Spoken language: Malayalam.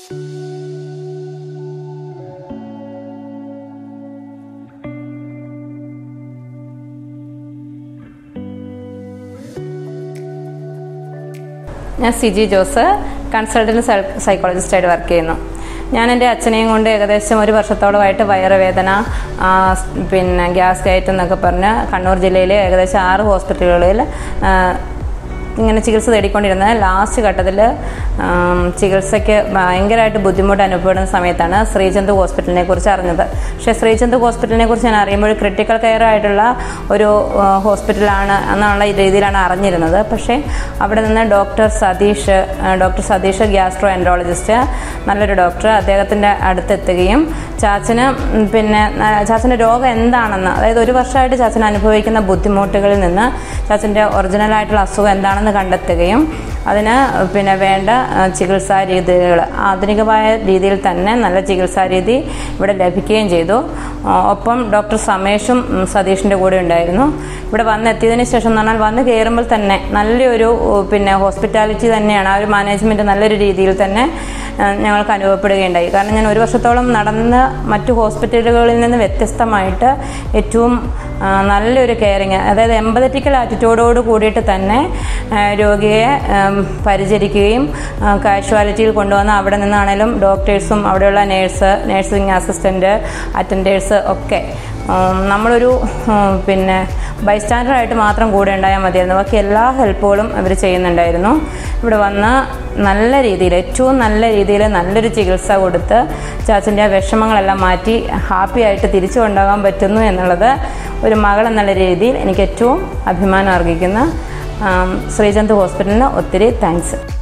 ഞാൻ സിജി ജോസ് കൺസൾട്ടൻറ്റ് സൈക്കോളജിസ്റ്റായിട്ട് വർക്ക് ചെയ്യുന്നു ഞാൻ എൻ്റെ അച്ഛനെയും കൊണ്ട് ഏകദേശം ഒരു വർഷത്തോളമായിട്ട് വയറുവേദന ആ, പിന്നെ ഗ്യാസ് കയറ്റം എന്നൊക്കെ പറഞ്ഞ് കണ്ണൂർ ജില്ലയിലെ ഏകദേശം ആറ് ഹോസ്പിറ്റലുകളിൽ ആ, ഇങ്ങനെ ചികിത്സ തേടിക്കൊണ്ടിരുന്ന ലാസ്റ്റ് ഘട്ടത്തിൽ ചികിത്സയ്ക്ക് ഭയങ്കരമായിട്ട് ബുദ്ധിമുട്ട് അനുഭവപ്പെടുന്ന സമയത്താണ് ശ്രീചന്ദ് ഹോസ്പിറ്റലിനെ കുറിച്ച് അറിഞ്ഞത് പക്ഷേ ശ്രീചന്ദ് ഹോസ്പിറ്റലിനെ കുറിച്ച് ഞാൻ അറിയുമ്പോൾ ക്രിട്ടിക്കൽ കെയർ ആയിട്ടുള്ള ഒരു ആ, ഹോസ്പിറ്റലാണ് എന്നുള്ള രീതിയിലാണ് അറിഞ്ഞിരുന്നത് പക്ഷേ അവിടെ നിന്ന് ഡോക്ടർ സതീഷ് ആ, ഡോക്ടർ സതീഷ് ഗ്യാസ്ട്രോ എൻട്രോളജിസ്റ്റ് നല്ലൊരു ഡോക്ടർ അദ്ദേഹത്തിൻ്റെ അടുത്തെത്തുകയും ചാച്ചന് ഉം, പിന്നെ ആ, ചാച്ചൻ്റെ രോഗം എന്താണെന്ന് അതായത് ഒരു വർഷമായിട്ട് ചാച്ചൻ അനുഭവിക്കുന്ന ബുദ്ധിമുട്ടുകളിൽ നിന്ന് ചാച്ചൻ്റെ ഒറിജിനലായിട്ടുള്ള അസുഖം എന്താണെന്ന് കണ്ടെത്തുകയും അതിന് പിന്നെ വേണ്ട ആ, ചികിത്സാ രീതികൾ ആധുനികമായ രീതിയിൽ തന്നെ നല്ല ചികിത്സാ രീതി ഇവിടെ ലഭിക്കുകയും ചെയ്തു ആ, ഒപ്പം ഡോക്ടർ സമേഷും ഉം, സതീഷിൻ്റെ കൂടെ ഉണ്ടായിരുന്നു ഇവിടെ വന്നെത്തിയതിന് ശേഷം എന്ന് പറഞ്ഞാൽ വന്ന് കയറുമ്പോൾ തന്നെ നല്ലൊരു ഉം, പിന്നെ ഹോസ്പിറ്റാലിറ്റി തന്നെയാണ് ആ ഒരു മാനേജ്മെൻറ്റ് നല്ലൊരു രീതിയിൽ തന്നെ ആ, ഞങ്ങൾക്ക് അനുഭവപ്പെടുകയുണ്ടായി കാരണം ഞാൻ ഒരു വർഷത്തോളം നടന്ന് മറ്റു ഹോസ്പിറ്റലുകളിൽ നിന്ന് വ്യത്യസ്തമായിട്ട് ഏറ്റവും ആ, നല്ലൊരു കെയറിങ് അതായത് എമ്പതറ്റിക്കൽ ആറ്റിറ്റ്യൂഡോട് കൂടിയിട്ട് തന്നെ ആ, രോഗിയെ ഉം, പരിചരിക്കുകയും കാഷ്വാലിറ്റിയിൽ കൊണ്ടുവന്ന് അവിടെ നിന്നാണേലും ഡോക്ടേഴ്സും അവിടെയുള്ള നേഴ്സ് നേഴ്സിംഗ് അസിസ്റ്റൻറ്റ് അറ്റൻഡേഴ്സ് ഒക്കെ ഉം, നമ്മളൊരു ഉം, പിന്നെ ബൈസ്റ്റാൻഡറായിട്ട് മാത്രം കൂടെ ഉണ്ടായാൽ മതിയായിരുന്നു ബാക്കി എല്ലാ ഹെൽപ്പുകളും അവർ ചെയ്യുന്നുണ്ടായിരുന്നു ഇവിടെ വന്ന് നല്ല രീതിയിൽ ഏറ്റവും നല്ല രീതിയിൽ നല്ലൊരു ചികിത്സ കൊടുത്ത് ചാച്ചൻ്റെ ആ വിഷമങ്ങളെല്ലാം മാറ്റി ഹാപ്പി ആയിട്ട് തിരിച്ചു കൊണ്ടുപോകാൻ പറ്റുന്നു എന്നുള്ളത് ഒരു മകൾ എന്നുള്ള രീതിയിൽ എനിക്ക് ഏറ്റവും അഭിമാനം അർഹിക്കുന്ന ആം, ശ്രീചന്ദ് ഹോസ്പിറ്റലിന് ഒത്തിരി താങ്ക്സ്